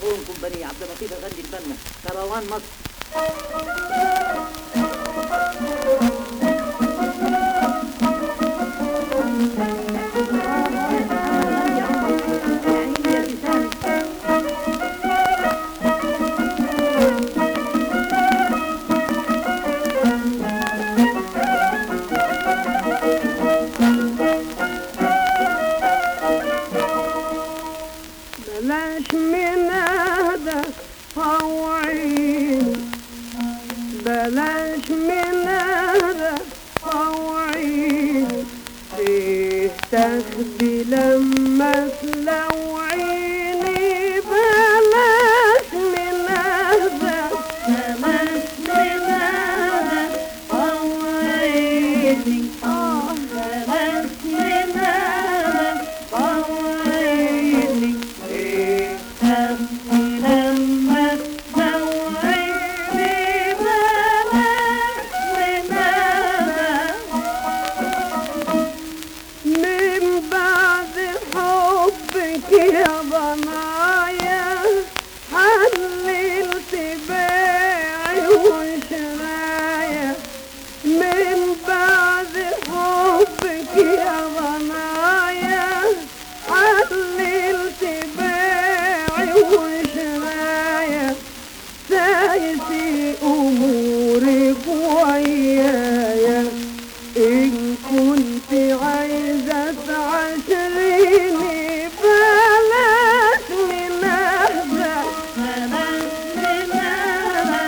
اخوهم كومباني عبد اللطيف افندي البنا كروان مصر بلاش من هذا طوعين بلاش من هذا طوعين فيه تاخدي لما تلوعيني بلاش من هذا بلاش من هذا طوعيني آه بلاش من هذا طوعيني فيه تاخدي لما تلوعيني بلاش من هذا من بعد حبك يا ضنايا حللت بيعي وشرايا من بعد حبك يا ضنايا حللت بيعي وشرايا سايسي أمورك ويايا إن كنت عايزة تعاشريني بلاش من هذا بلاش من هذا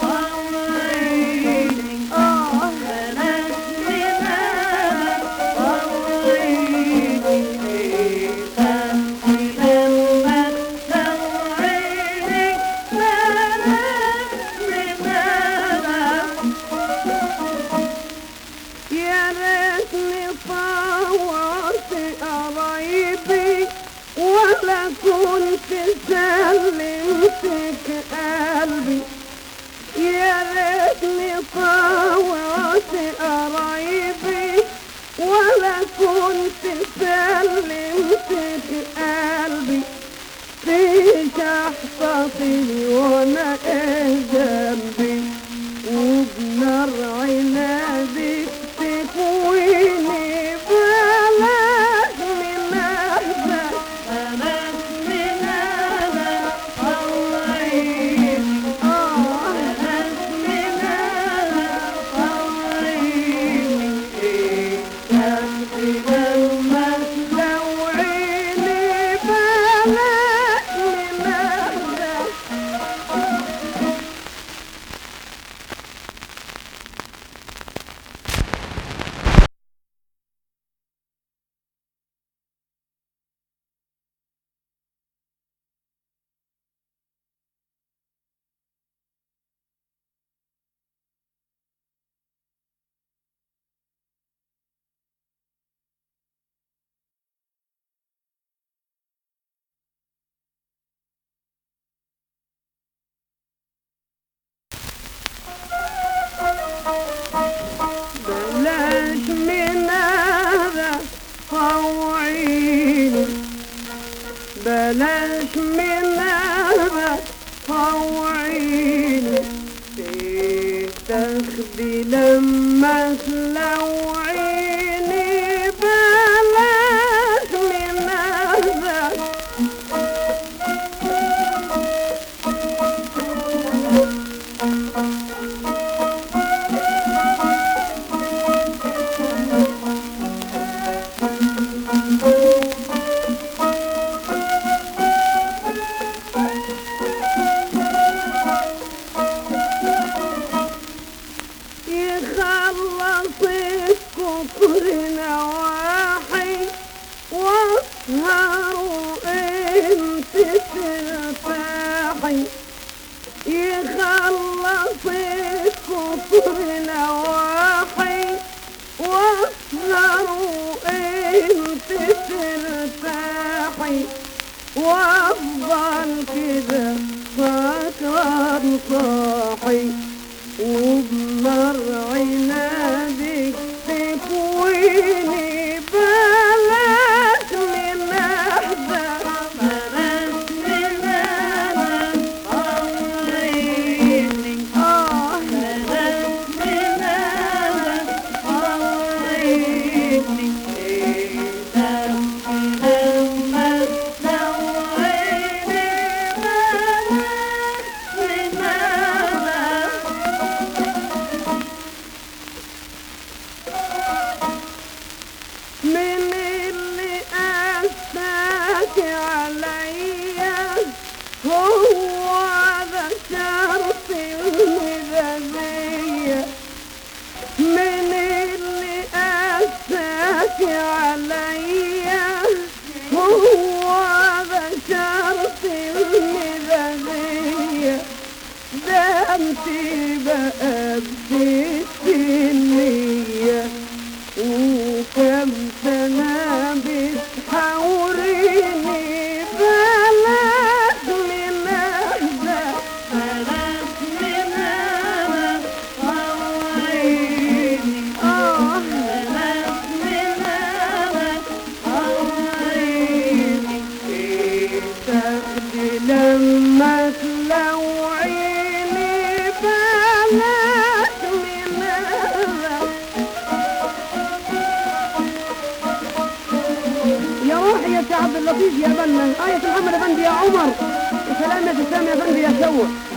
طوعيني آه بلاش من هذا طوعيني تبكي لما توعيني بلاش من هذا يا ريتني طوعت قرايبي ولا كنت سلمتك قلبي يا ريتني طوعت قرايبي ولا كنت سلمتك قلبي فيك احتفظي وانا ايه ذنبي وبنار عنادك تكويني بلاش من هذا بلاش من هذا طوعيني آه بلاش من هذا طوعيني تاخدي لما تلوعيني بلاش من هذا بلاش من هذا طوعيني بلاش من هذا طوعيني فيه تاخدي لما تلوعيني بلاش من هذا يخلص الكفر نواحي واسهروا انت ترتاحي يخلص الكفر نواحي واسهروا انت ترتاحي وافضل كده سكران صاحي وبنار عنادك تكويني بلاش من هذا بلاش من هذا انت بقى بتستنية وكم سنة بتحاوريني بلاش من هذا بلاش من هذا حوريني آه بلاش من هذا حوريني تاخدي لما تلوعيني بلاش من هذا يا روحي يا سي عبد اللطيف يا بنا آية محمد افندي يا عمر يا سلام يا سلام يا افندي يا سوى